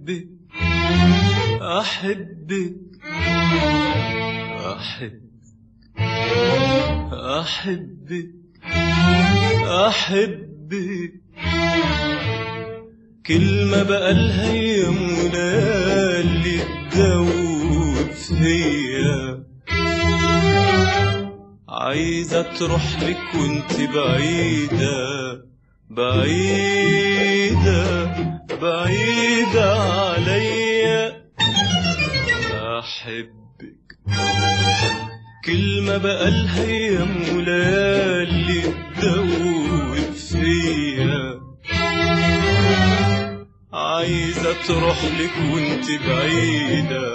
أحبك أحبك أحبك أحبك أحبك كلمة بقالها يا منى اللي تدوب فيا عايزة تروح لك وانت بعيدة بعيدة بعيدة عليا أحبك كلمة بقالها يا مولاي اللي تدوب فيا عايزة تروح لك وانت بعيدة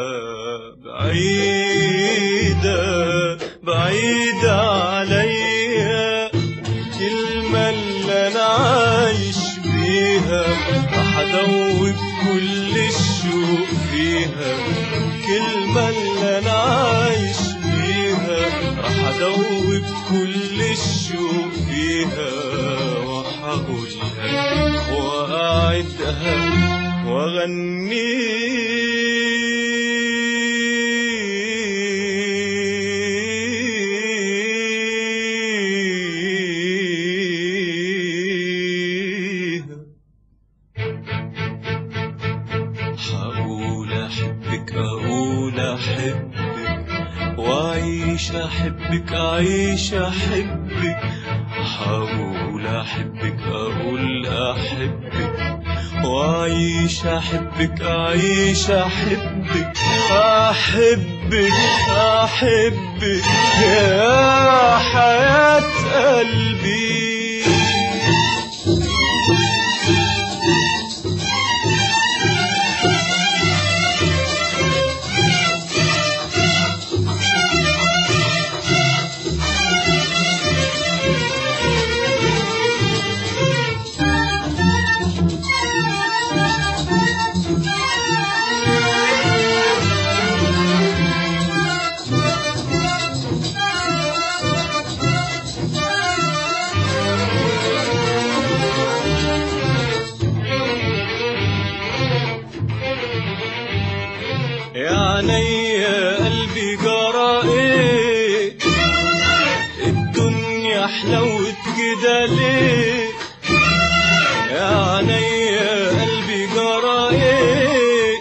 بعيدة بعيدة عليا الكلمة اللي أنا عايش بيها راح أدوب كل الشوق فيها الكلمة اللي أنا عايش بيها راح أدوب كل الشوق فيها وهقولها وأعدها وأغنيها حقول أحبك أقول أحبك وأعيش أحبك أعيش أحبك حقول أحبك أقول أحبك وأعيش أحبك أعيش أحبك أحبك أحبك يا حياة قلبي يا عينيا قلبي جرى ايه الدنيا حلوت كده ليه يا عينيا قلبي جرى ايه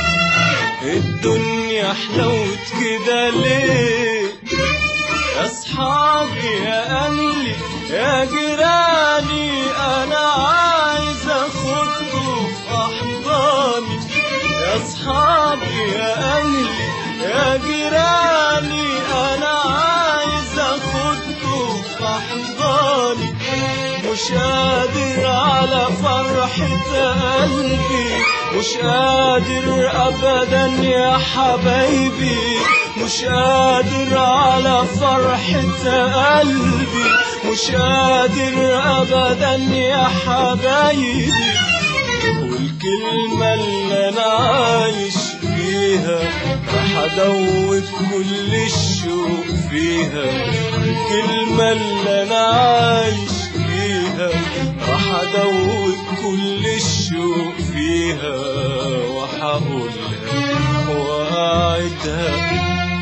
الدنيا حلوت كده ليه يا اصحابي يا اهلي يا جيراني انا عايز اخدكم في احضاني يا اصحابي يا اهلي يا جيراني انا عايز اخدكم في احضاني مش قادر على فرحة قلبي مش قادر ابدا يا حبايبي مش قادر على فرحة قلبي مش قادر ابدا يا حبايبي والكلمة اللي أنا عايش فيها راح أدوب كل الشوق فيها الكلمة اللي أنا عايش فيها راح أدوب كل الشوق فيها وهقولها وأعدها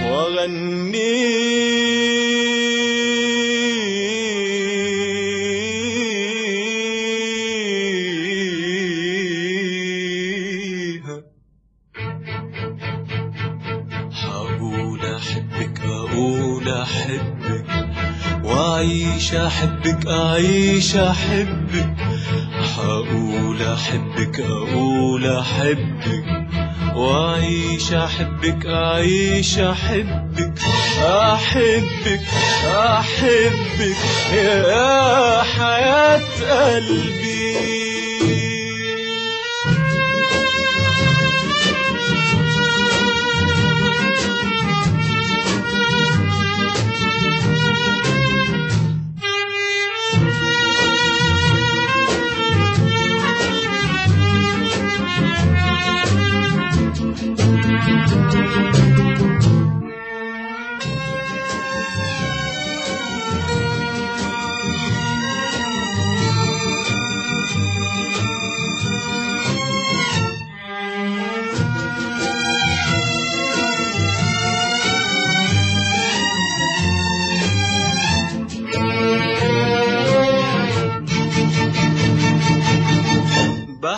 وأغنيها هقول أحبك أقول أحبك وأعيش أحبك أعيش أحبك هقول أحبك أقول أحبك وأعيش أحبك أعيش أحبك أحبك أحبك يا حياة قلبي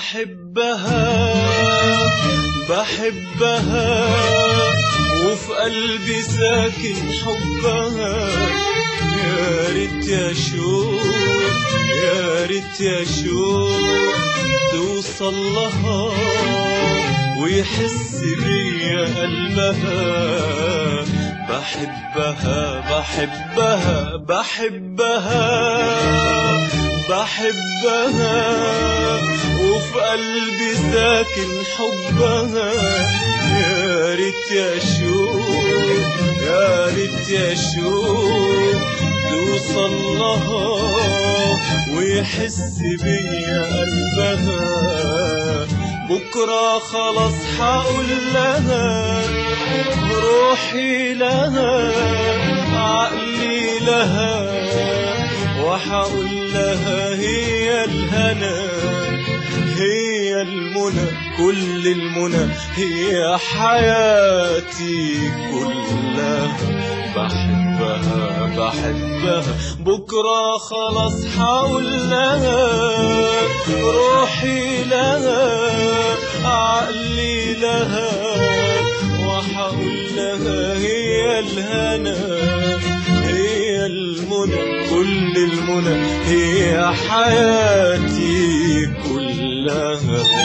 بحبها بحبها وفي قلبي ساكن حبها يا ريت يا شوق يا ريت يا شوق توصل لها ويحس بيا قلبها بحبها بحبها بحبها بحبها وفي قلبي ساكن حبها يا ريت يا شوق يا ريت يا شوق توصل لها ويحس بيا قلبها بكرة خلاص حقول لها روحي لها عقلي لها وحقول لها هي الهنا هي المنى كل المنى هي حياتي كلها بحبها بحبها بكرة خلاص حقول لها روحي لها عقلي لها وحقول لها هي الهنا هي المنى كل المنى هي حياتي كلها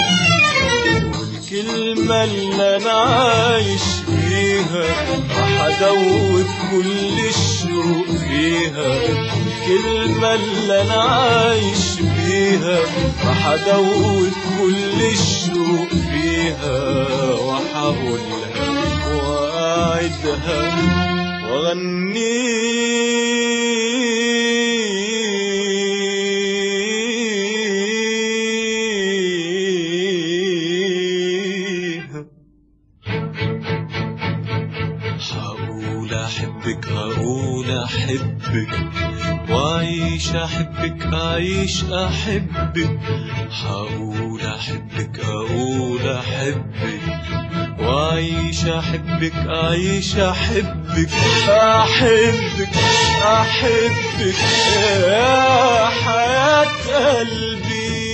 والكلمة اللي أنا عايش فيها راح أدوب كل الشوق فيها الكلمة اللي أنا عايش فيها راح أدوب كل الشوق فيها وحقولها وأعدها وأغنيها هقول أحبك هقول أحبك وأعيش أحبك أعيش أحبك هقول أحبك أقول أحبك وأعيش أحبك أعيش أحبك أحبك أحبك يا حياة قلبي